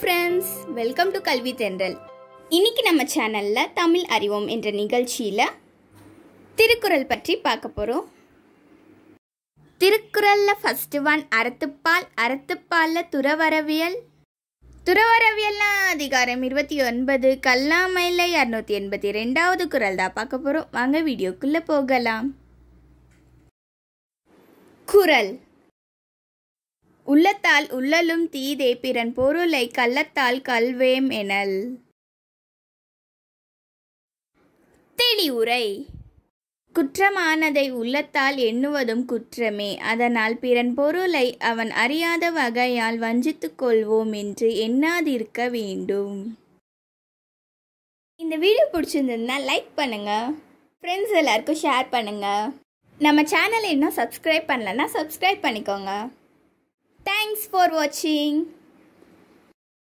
friends welcome to கல்வி தென்றல் இன்னைக்கு நம்ம சேனல்ல தமிழ் அறிவோம் என்ற நிகழ்ச்சியில திருக்குறள் பற்றி பார்க்க போறோம் திருக்குறள்ல ஃபர்ஸ்ட் ஒன் அறத்துப்பால் அறத்துப்பால்ல துறவரவியல் துறவரவியல்னா அதிகாரம் இருபத்தி ஒன்பது கல்லாமையில் இரநூத்தி எண்பத்தி ரெண்டாவது குறள் தான் பார்க்க போறோம் வாங்க வீடியோக்குள்ள போகலாம் குறள் உள்ளத்தால் உள்ளலும் தீதே பிறன் பொருளை கள்ளத்தால் கல்வேம் எனல் தெளிவுரை குற்றமானதை உள்ளத்தால் எண்ணுவதும் குற்றமே அதனால் பிறன் பொருளை அவன் அறியாத வகையால் வஞ்சித்துக் கொள்வோம் என்று எண்ணாதிருக்க வேண்டும் இந்த வீடியோ பிடிச்சிருந்ததுன்னா லைக் பண்ணுங்க ஃப்ரெண்ட்ஸ் எல்லாருக்கும் ஷேர் பண்ணுங்க நம்ம சேனலை இன்னும் சப்ஸ்கிரைப் பண்ணலன்னா சப்ஸ்கிரைப் பண்ணிக்கோங்க தேங்க்ஸ் ஃபார் வாட்சிங்